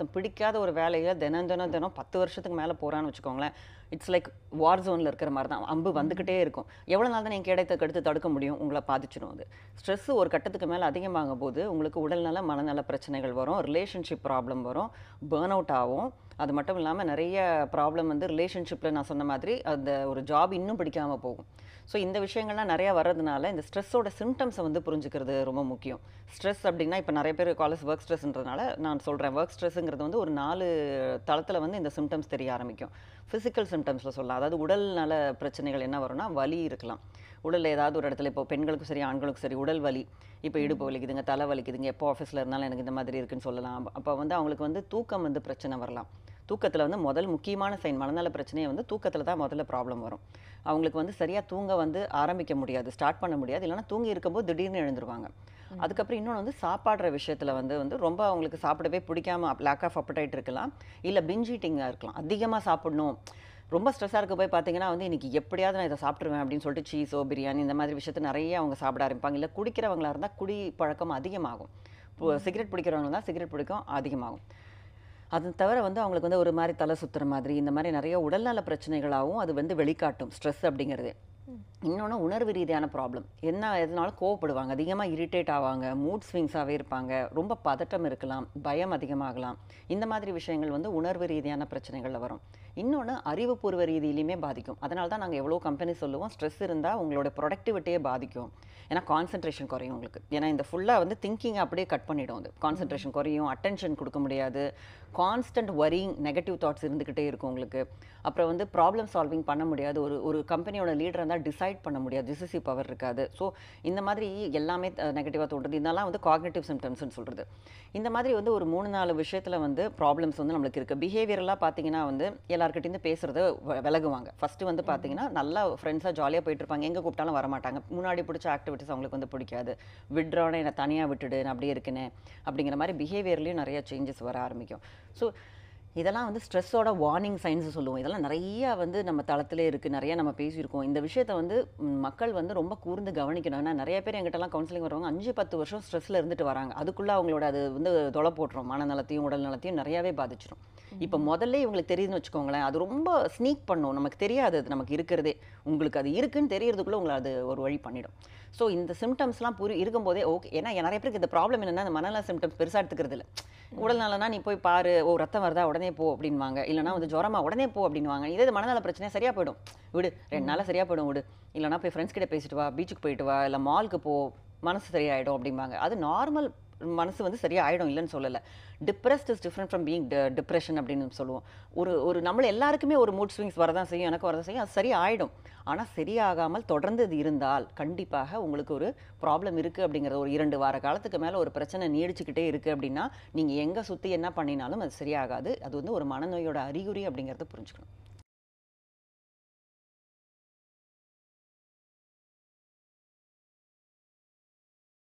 ஒருத்தன் பிடிக்காத ஒரு வேலையை தினம் தினம் தினம் பத்து வருஷத்துக்கு மேலே போகிறான்னு வச்சுக்கோங்களேன் இட்ஸ் லைக் வார் ஜோனில் இருக்கிற மாதிரி தான் அம்பு வந்துக்கிட்டே இருக்கும் எவ்வளோ நாள் தான் நீங்கள் கிடைத்த கடுத்து தடுக்க முடியும் உங்களை பாதிச்சிடும் அது ஸ்ட்ரெஸ் ஒரு கட்டத்துக்கு மேலே அதிகமாகும் போது உங்களுக்கு உடல்நல மனநல பிரச்சனைகள் வரும் ரிலேஷன்ஷிப் ப்ராப்ளம் வரும் பேர்ன் அவுட் ஆகும் அது மட்டும் இல்லாமல் நிறைய ப்ராப்ளம் வந்து ரிலேஷன்ஷிப்பில் நான் சொன்ன மாதிரி அந்த ஒரு ஜாப் இன்னும் பிடிக்காம போகும் ஸோ இந்த விஷயங்கள்லாம் நிறையா வர்றதுனால இந்த ஸ்ட்ரெஸ்ஸோட சிம்டம்ஸை வந்து புரிஞ்சுக்கிறது ரொம்ப முக்கியம் ஸ்ட்ரெஸ் அப்படின்னா இப்போ நிறைய பேர் காலேஜ் ஒர்க் ஸ்ட்ரெஸ்ன்றதுனால நான் சொல்கிறேன் ஒர்க் ஸ்ட்ரெஸ்ஸுங்கிறது வந்து ஒரு நாலு தளத்தில் வந்து இந்த சிம்டம்ஸ் தெரிய ஆரம்பிக்கும் ஃபிசிக்கல் சிம்டம்ஸில் சொல்லலாம் அதாவது உடல் நல பிரச்சனைகள் என்ன வரும்னா வலி இருக்கலாம் உடலில் ஏதாவது ஒரு இடத்துல இப்போ பெண்களுக்கும் சரி ஆண்களுக்கும் சரி உடல் வலி இப்போ இடுப்பு வலிக்குதுங்க தலை வலிக்குதுங்க எப்போ ஆஃபீஸில் இருந்தாலும் எனக்கு இந்த மாதிரி இருக்குன்னு சொல்லலாம் அப்போ வந்து அவங்களுக்கு வந்து தூக்கம் வந்து பிரச்சனை வரலாம் தூக்கத்தில் வந்து முதல் முக்கியமான சைன் மனநல பிரச்சனையை வந்து தூக்கத்தில் தான் முதல்ல ப்ராப்ளம் வரும் அவங்களுக்கு வந்து சரியாக தூங்க வந்து ஆரம்பிக்க முடியாது ஸ்டார்ட் பண்ண முடியாது இல்லைன்னா தூங்கி இருக்கும்போது திடீர்னு எழுந்துருவாங்க அதுக்கப்புறம் இன்னொன்று வந்து சாப்பாடுற விஷயத்தில் வந்து வந்து ரொம்ப அவங்களுக்கு சாப்பிடவே பிடிக்காம லேக் ஆஃப் அப்படைட் இருக்கலாம் இல்லை பிஞ்ச் ஈட்டிங்காக இருக்கலாம் அதிகமாக சாப்பிடணும் ரொம்ப ஸ்ட்ரெஸ்ஸாக இருக்க போய் பார்த்தீங்கன்னா வந்து இன்னைக்கு எப்படியாவது நான் இதை சாப்பிட்ருவேன் அப்படின்னு சொல்லிட்டு சீஸோ பிரியாணி இந்த மாதிரி விஷயத்தை நிறைய அவங்க சாப்பிட ஆரம்பிப்பாங்க இல்லை குடிக்கிறவங்களா இருந்தால் குடி பழக்கம் அதிகமாகும் இப்போ சிகரெட் பிடிக்கிறவங்க தான் சிகரெட் பிடிக்கும் அதிகமாகும் அது தவிர வந்து அவங்களுக்கு வந்து ஒரு மாதிரி தலை சுத்துற மாதிரி இந்த மாதிரி நிறைய உடல்நல பிரச்சனைகளாகவும் அது வந்து வெளிக்காட்டும் ஸ்ட்ரெஸ் அப்படிங்கிறது இன்னொன்று உணர்வு ரீதியான ப்ராப்ளம் என்ன எதுனாலும் கோவப்படுவாங்க அதிகமாக இரிட்டேட் ஆவாங்க மூட் ஸ்விங்ஸாகவே இருப்பாங்க ரொம்ப பதட்டம் இருக்கலாம் பயம் அதிகமாகலாம் இந்த மாதிரி விஷயங்கள் வந்து உணர்வு ரீதியான பிரச்சனைகளில் வரும் இன்னொன்று அறிவுபூர்வ ரீதியிலையுமே பாதிக்கும் அதனால தான் நாங்கள் எவ்வளோ கம்பெனி சொல்லுவோம் ஸ்ட்ரெஸ் இருந்தால் உங்களோட ப்ரொடக்டிவிட்டியே பாதிக்கும் ஏன்னா கான்சன்ட்ரேஷன் குறையும் உங்களுக்கு ஏன்னா இந்த ஃபுல்லாக வந்து திங்கிங் அப்படியே கட் பண்ணிடும் அது கான்சன்ட்ரேஷன் குறையும் அட்டென்ஷன் கொடுக்க முடியாது கான்ஸ்டன்ட் வரிங் நெகட்டிவ் தாட்ஸ் இருந்துக்கிட்டே இருக்கும் உங்களுக்கு அப்புறம் வந்து ப்ராப்ளம் சால்விங் பண்ண முடியாது ஒரு ஒரு கம்பெனியோட லீடர் இருந்தால் டிசைட் பண்ண முடியாது டிசிசிவ் பவர் இருக்காது ஸோ இந்த மாதிரி எல்லாமே நெகட்டிவாக தோன்றது இதெல்லாம் வந்து காக்னேட்டிவ் சிம்டம்ஸ்னு சொல்கிறது இந்த மாதிரி வந்து ஒரு மூணு நாலு விஷயத்தில் வந்து ப்ராப்ளம்ஸ் வந்து நம்மளுக்கு இருக்குது பிஹேவியரெல்லாம் பார்த்தீங்கன்னா வந்து எல்லாருக்கிட்டேருந்து பேசுகிறத விலகுவாங்க ஃபஸ்ட்டு வந்து பார்த்தீங்கன்னா நல்லா ஃப்ரெண்ட்ஸாக ஜாலியாக போயிட்டு இருப்பாங்க எங்கே கூப்பிட்டாலும் வரமாட்டாங்க முன்னாடி பிடிச்ச ஆக்டிவிட்டிஸ் அவங்களுக்கு வந்து பிடிக்காது விட்றோன்னே என்னை தனியாக விட்டுடு நான் அப்படியே இருக்கேனே அப்படிங்கிற மாதிரி பிஹேவியர்லேயும் நிறைய சேஞ்சஸ் வர ஆரம்பிக்கும் ஸோ இதெல்லாம் வந்து ஸ்ட்ரெஸ்ஸோட வார்னிங் சைன்ஸ் சொல்லுவோம் இதெல்லாம் நிறைய வந்து நம்ம தளத்திலே இருக்குது நிறைய நம்ம பேசியிருக்கோம் இந்த விஷயத்தை வந்து ம், மக்கள் வந்து ரொம்ப கூர்ந்து கவனிக்கணும் ஏன்னா நிறைய பேர் எங்கிட்டலாம் கவுன்சிலிங் வருவாங்க அஞ்சு பத்து வருஷம் ஸ்ட்ரெஸ்ஸில் இருந்துட்டு வராங்க அதுக்குள்ளே அவங்களோட அது வந்து தொலை போட்டுரும் மனநலத்தையும் உடல் நலத்தையும் நிறையாவே பாதிச்சிடும் இப்போ முதல்ல இவங்களுக்கு தெரியுதுன்னு வச்சுக்கோங்களேன் அது ரொம்ப ஸ்னீக் பண்ணும் நமக்கு தெரியாது அது நமக்கு இருக்கிறதே உங்களுக்கு அது இருக்குன்னு தெரியறதுக்குள்ளே உங்களை அது ஒரு வழி பண்ணிடும் ஸோ இந்த சிம்டம்ஸ்லாம் புரி இருக்கும்போதே ஓகே ஏன்னா நிறைய பேருக்கு இந்த ப்ராப்ளம் என்னன்னா அந்த மனநல சிம்டம்ஸ் பெருசாக எடுத்துக்கிறது இல்லை உடல் நலனா நீ போய் பாரு ஓ ரத்தம் வருதா உடனே போ அப்படின்வாங்க இல்லைனா வந்து ஜுரமா உடனே போ அப்படின்வாங்க இதே இது மனநல பிரச்சனை சரியா போயிடும் விடு ரெண்டு நாளா சரியா போயிடும் விடு இல்லைனா போய் ஃப்ரெண்ட்ஸ் கிட்ட பேசிட்டு வா பீச்சுக்கு போயிட்டு வா இல்லை மாலுக்கு போ மனசு சரியாயிடும் அப்படிம்பாங்க அது நார்மல் மனசு வந்து சரியா ஆயிடும் இல்லைன்னு சொல்லலை depressed is different from being depression அப்படின்னு சொல்லுவோம் ஒரு ஒரு நம்மள எல்லாருக்குமே ஒரு மூட் ஸ்விங்ஸ் வரதான் செய்யும் எனக்கு வரதான் செய்யும் அது சரி ஆயிடும் ஆனால் சரியாகாமல் தொடர்ந்து இது இருந்தால் கண்டிப்பாக உங்களுக்கு ஒரு ப்ராப்ளம் இருக்குது அப்படிங்கிற ஒரு இரண்டு வார காலத்துக்கு மேலே ஒரு பிரச்சனை நீடிச்சுக்கிட்டே இருக்குது அப்படின்னா நீங்கள் எங்கே சுற்றி என்ன பண்ணினாலும் அது சரியாகாது அது வந்து ஒரு மனநோயோட அறிகுறி அப்படிங்கிறத புரிஞ்சுக்கணும்